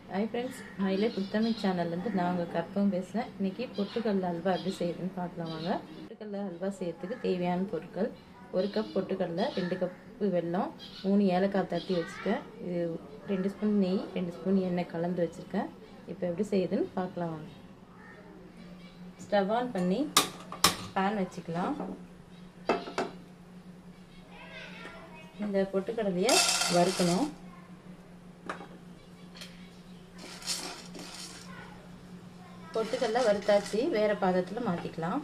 hi friends மயிலே புத்தமிழ் சேனல்லேருந்து நான் உங்கள் கற்பகம் பேசுகிறேன் இன்றைக்கி பொட்டுக்கடல அல்வா எப்படி செய்யுதுன்னு பார்க்கலாம் வாங்க பொட்டுக்கடல அல்வா செய்யறதுக்கு தேவையான பொருட்கள் ஒரு கப் பொட்டுக்கடலை ரெண்டு கப்பு வெல்லம் மூணு ஏலக்காய் தட்டி வச்சுருக்கேன் இது ரெண்டு ஸ்பூன் நெய் ரெண்டு ஸ்பூன் எண்ணெய் கலந்து வச்சுருக்கேன் இப்போ எப்படி செய்யுதுன்னு பார்க்கலாம் வாங்க ஸ்டவ் ஆன் பண்ணி பேன் வச்சுக்கலாம் இந்த பொட்டுக்கடலையை வறுக்கணும் பொட்டுக்கடலை வறுத்தாச்சு வேறு பாதத்தில் மாற்றிக்கலாம்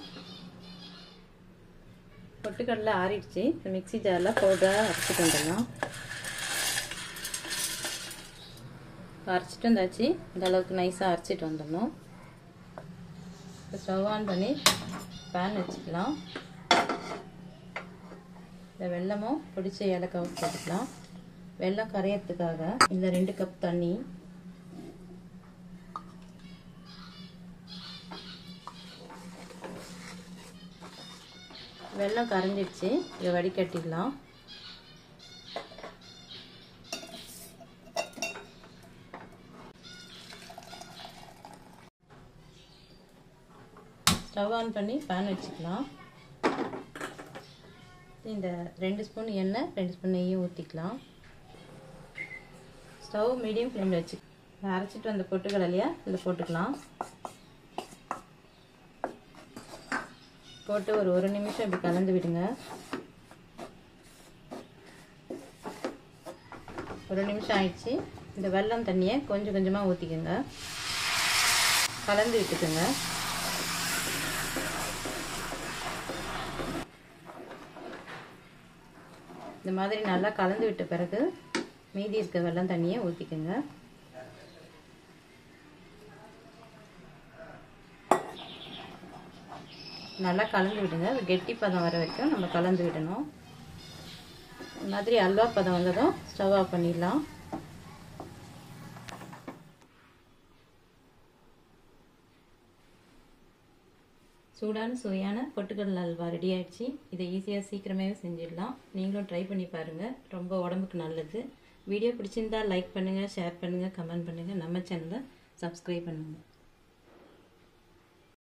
பொட்டுக்கடலை ஆறிடுச்சு இந்த மிக்சி ஜாரில் பவுடராக அரைச்சிட்டு வந்துடலாம் அரைச்சிட்டு வந்தாச்சு இந்த அளவுக்கு நைஸாக அரைச்சிட்டு வந்துடணும் இப்போ ஸ்டவ் ஆன் பண்ணி பேன் வச்சுக்கலாம் இந்த வெள்ளமும் பிடிச்ச ஏலக்காவும் போட்டுக்கலாம் வெள்ளம் கரையறதுக்காக இந்த ரெண்டு கப் தண்ணி வெள்ளம் கரைஞ்சிடுச்சு இதை வடிகட்டிடலாம் ஸ்டவ் ஆன் பண்ணி பேன் வச்சுக்கலாம் இந்த ரெண்டு ஸ்பூன் எண்ணெய் ரெண்டு ஸ்பூன் நெய்யும் ஊற்றிக்கலாம் ஸ்டவ் மீடியம் ஃப்ளேமில் வச்சு அரைச்சிட்டு வந்த பொட்டுக்கடலையா இதில் போட்டுக்கலாம் போட்டு ஒரு ஒரு நிமிஷம் இப்படி கலந்து விடுங்க ஒரு நிமிஷம் ஆயிடுச்சு இந்த வெல்லம் தண்ணியை கொஞ்சம் கொஞ்சமாக ஊற்றிக்கோங்க கலந்து விட்டுக்குங்க இந்த மாதிரி நல்லா கலந்து விட்ட பிறகு மீதி இருக்க வெள்ளம் தண்ணியை ஊற்றிக்கோங்க நல்லா கலந்து விடுங்க அது கெட்டி பதம் வர வரைக்கும் நம்ம கலந்து விடணும் இந்த மாதிரி அல்வா பதம் வந்ததும் ஸ்டவ் ஆஃப் பண்ணிடலாம் சூடான சுவையான பொட்டுக்கடலை அல்வா ரெடி ஆயிடுச்சு இதை ஈஸியாக சீக்கிரமாகவே செஞ்சிடலாம் நீங்களும் ட்ரை பண்ணி பாருங்கள் ரொம்ப உடம்புக்கு நல்லது வீடியோ பிடிச்சிருந்தா லைக் பண்ணுங்கள் ஷேர் பண்ணுங்கள் கமெண்ட் பண்ணுங்கள் நம்ம சேனலை சப்ஸ்கிரைப் பண்ணுங்கள்